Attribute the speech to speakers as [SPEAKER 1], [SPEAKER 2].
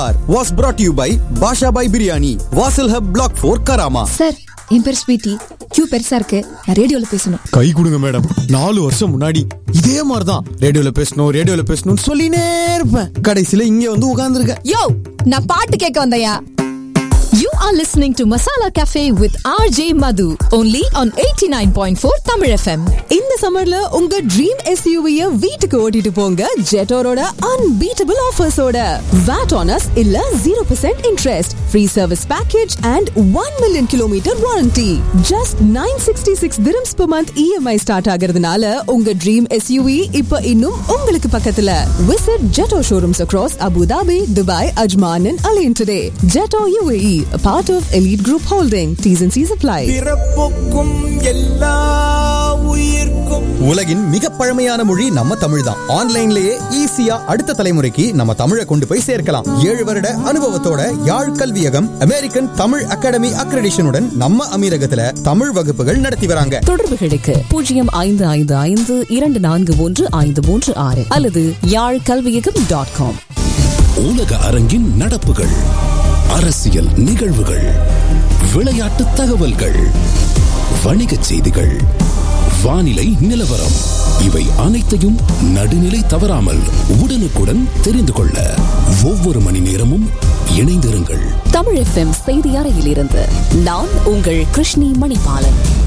[SPEAKER 1] was brought to you by Basha Bhai Biryani, Vasil Hub Block 4 Karama.
[SPEAKER 2] Sir என் பேர் Sweety Q பெருசா இருக்கு நான் ரேடியோல பேசணும்
[SPEAKER 1] கை கொடுங்க மேடம் நாலு வருஷம் முன்னாடி இதே மாதிரி தான் ரேடியோல பேசணும் ரேடியோல பேசணும்னு சொல்லினே இருப்பேன் கடைசியில இங்க வந்து உட்கார்ந்துருக்கேன்
[SPEAKER 2] யோ நான் பாட்டு கேட்க வந்தயா
[SPEAKER 3] You are listening to Masala Cafe with RJ Madhu only on 89.4 Tamil FM. இந்த சம்மர்ல உங்க ட்ரீம் எஸ்யூவிய வீட்டுக்கு ஓட்டிட்டு போங்க ஜெட்டோரோட அன்பீட்டபிள் ஆஃபர்ஸோட வாட் ஆனஸ் இல்ல 0% interest free service package and 1 million kilometre warranty just 966 dirhams per month EMI start ஆகிறதுனால உங்க ட்ரீம் எஸ்யூவி இப்ப இன்னும் உங்களுக்கு பக்கத்துல visit Jetour showrooms across Abu Dhabi Dubai Ajman and Al Ain today Jetour UAE a part of Elite Group Holding. T's and C's apply.
[SPEAKER 4] பிறப்புக்கும் எல்லா உயிர்க்கும்
[SPEAKER 1] உலகின் மிக பழமையான மொழி நம்ம தமிழ் தான் ஆன்லைன்லயே ஈஸியா அடுத்த தலைமுறைக்கு நம்ம தமிழை கொண்டு போய் சேர்க்கலாம் ஏழு வருட அனுபவத்தோட யாழ் கல்வியகம் அமெரிக்கன் தமிழ் அகாடமி அக்ரெடிஷனுடன் நம்ம அமீரகத்துல தமிழ் வகுப்புகள் நடத்தி வராங்க
[SPEAKER 5] தொடர்புகளுக்கு பூஜ்ஜியம் ஐந்து ஐந்து ஐந்து இரண்டு நான்கு ஒன்று ஐந்து மூன்று ஆறு அல்லது யாழ் கல்வியகம் டாட் காம்
[SPEAKER 6] உலக அரங்கின் நடப்புகள் அரசியல் நிகழ்வுகள் விளையாட்டு தகவல்கள் வணிகச் செய்திகள் வானிலை நிலவரம் இவை அனைத்தையும் நடுநிலை தவறாமல் உடனுக்குடன் தெரிந்து கொள்ள ஒவ்வொரு மணி நேரமும் இணைந்திருங்கள்
[SPEAKER 5] தமிழ் எஃப்எம் செய்தி அறையிலிருந்து நான் உங்கள் கிருஷ்ணி மணிபாலன்